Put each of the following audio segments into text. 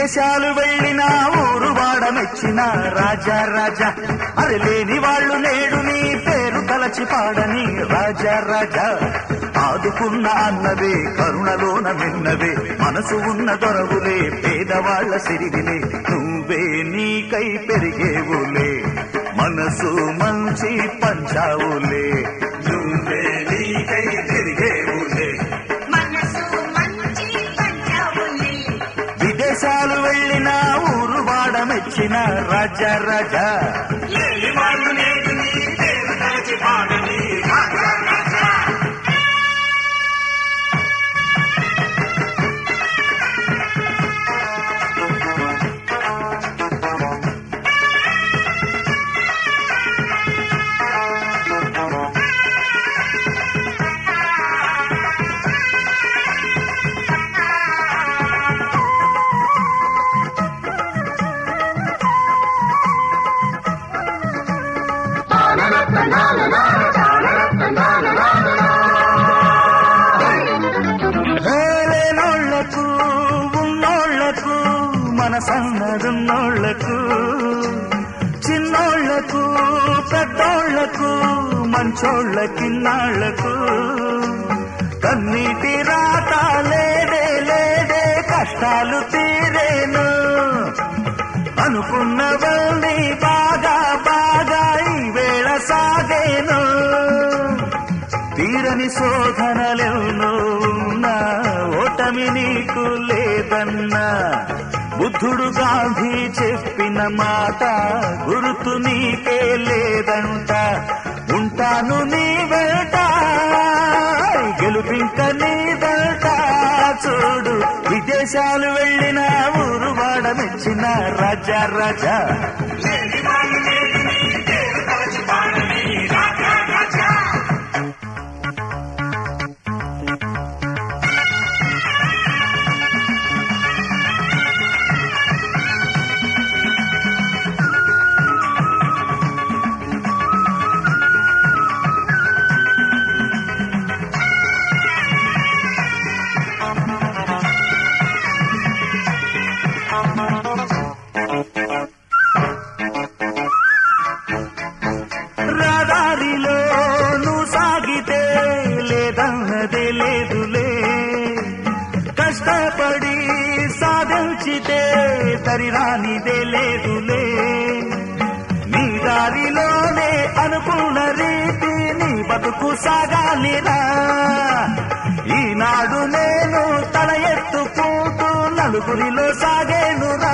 విదేశాలు వెళ్ళిన ఊరు వాడ మెచ్చిన రాజా రాజా అది లేని వాళ్ళు నేడు నీ పేరు తలచి పాడని రాజా రాజా ఆదుకున్న అన్నవే కరుణలోన విన్నవే మనసు ఉన్న దొరవులే పేదవాళ్ల సిరిగిలే నువ్వే నీకై పెరిగేవులే మనసు మంచి పంచావులే నువ్వే నీకై పెరిగేవులే మనసు మంచి పంచావులే విదేశాలు వెళ్ళిన ఊరు వాడ మెచ్చిన రాజా రాజా లేని వాళ్ళు నేడు నీ పేరు తలచి పాడని రాజా రాజా లేనోళ్లకు ఉన్నోళ్లకు మనసన్నదున్నోళ్లకు చిన్నోళ్లకు పెద్దోళ్లకు మంచోళ్ళకిన్నాళ్లకు కన్నీటి రాత లేదే లేదే కష్టాలు తీరేను అనుకున్నవల్ని బాగా బాగా ఈ వేళ సాగేను తీరని శోధనలెన్నో ఉన్నా ఓటమి నీకు లేదన్నా బుద్ధుడు గాంధీ చెప్పిన మాట గుర్తు నీకే లేదంట ఉంటాను నీ వెంట గెలుపింక నీదంట చూడు విదేశాలు వెళ్ళిన ఊరు వాడ మెచ్చిన రాజా రాజా లేని వాళ్ళు నేడు నీ పేరు తలచి పాడని రాజా రాజా రహదారిలో నువ్వు సాగితే లేదన్నదే లేదులే కష్టపడి సాధించితే తరిరానిదే లేదులే నీ దారిలోనే అనుకున్న రీతి నీ బతుకు సాగాలిరా ఈనాడు నేను తల ఎత్తుకుంటూ నలుగురిలో సాగేనురా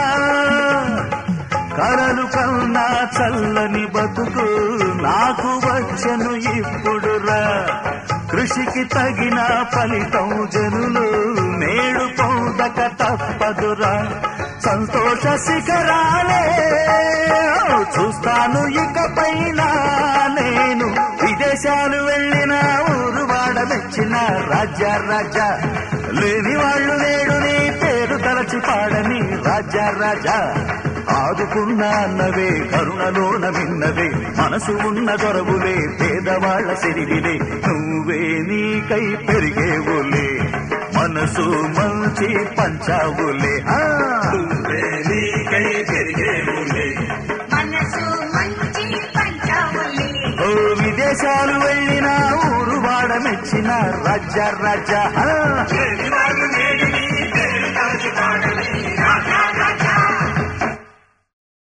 కలలు కన్నా చల్లని బతుకు నాకు వచ్చను ఇప్పుడురా కృషికి తగిన ఫలితం జనులు నేడు పొందక తప్పదురా సంతోష శిఖరాలే చూస్తాను ఇకపైన నేను విదేశాలు వెళ్ళిన ఊరు వాడ మెచ్చిన రాజా రాజా లేని వాళ్ళు నేడు నీ పేరు తలచి పాడని రాజా రాజా ఆదుకున్న అన్నవే కరుణలోన విన్నవే మనసు ఉన్న దొరవులే పేదవాళ్ల సిరివిలే నువ్వే నీకై పెరిగేవులే మనసు మంచి పంచావులే ఆ! నువ్వే నీకై పెరిగేవులే మనసు మంచి పంచావులే ఓ విదేశాలు వెళ్ళిన ఊరు వాడ మెచ్చిన రాజా రాజా ఆ! లేని వాళ్ళు నేడు నీ